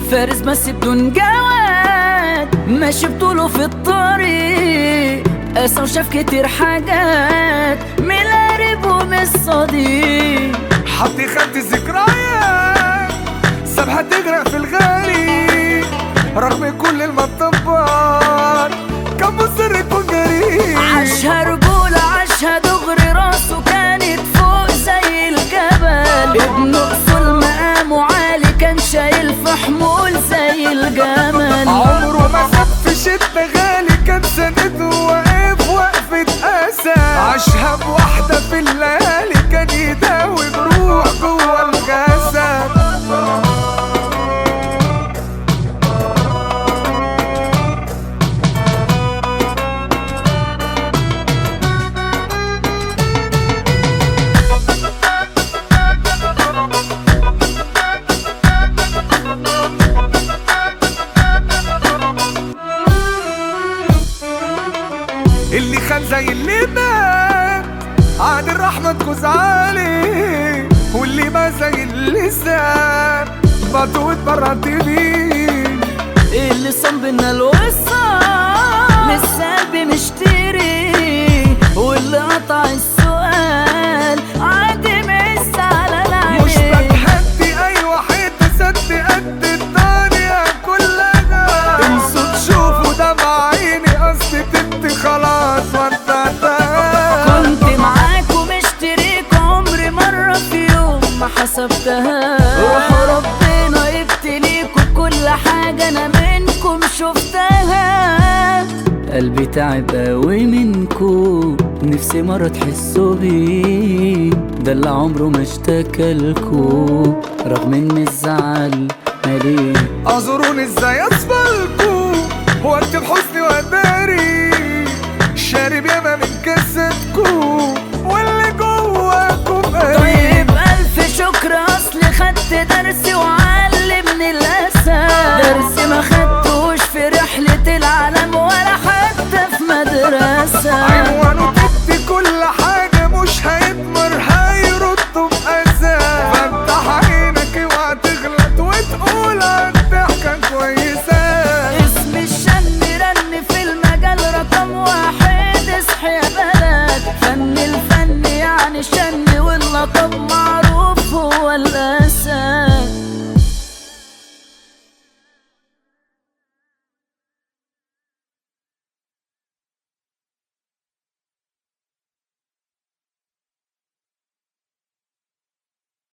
فارس بس بدون جواد ماشي بطوله في الطريق قاسى وشاف كتير حاجات من القريب ومن الصديق حط خدت ذكريات سابها تغرق في الغالي رغم كل المطبات كان مصر يكون جريء عاشها رجولة عاشها دغري راسه كانت فوق زي الجبل ابن اصول مقامه عالي كان شايل في حمول زي الجمل عمره ما ساب في شدة غالي كان سند واقف وقفة أسى عاشها بواحدة في الليالي كان يداوي بروح جوه الجسد اللي خان زي اللي مات عاد الرحمة تجوز عليه واللي ما زي اللي ساب بطوت برات بيه اللي صام بينا الوصال لسه قلبي مشتري واللي قطع السؤال عادي مش على مش العين بتحدي اي واحد سد قد الدنيا كلها انسوا تشوفوا دمع عيني قصدي انت خلاص ودعتها كنت معاكم مشتريك عمري مرة في يوم ما حسبتها روح ربنا يبتليكوا كل حاجة أنا منكم شفتها قلبي تعب قوي منكو نفسي مرة تحسوا بيه ده اللي عمره ما اشتكالكو رغم ان الزعل ماليه اعذروني ازاي اصفلكوا واكتب حزني واداري شارب ياما من كاستكوا واللي جواكم قريب طيب ألف شكر أصل خدت درس وعلمني الأسى درس ما خدتوش في رحلة العالم ولا حتى في مدرسة عنوانه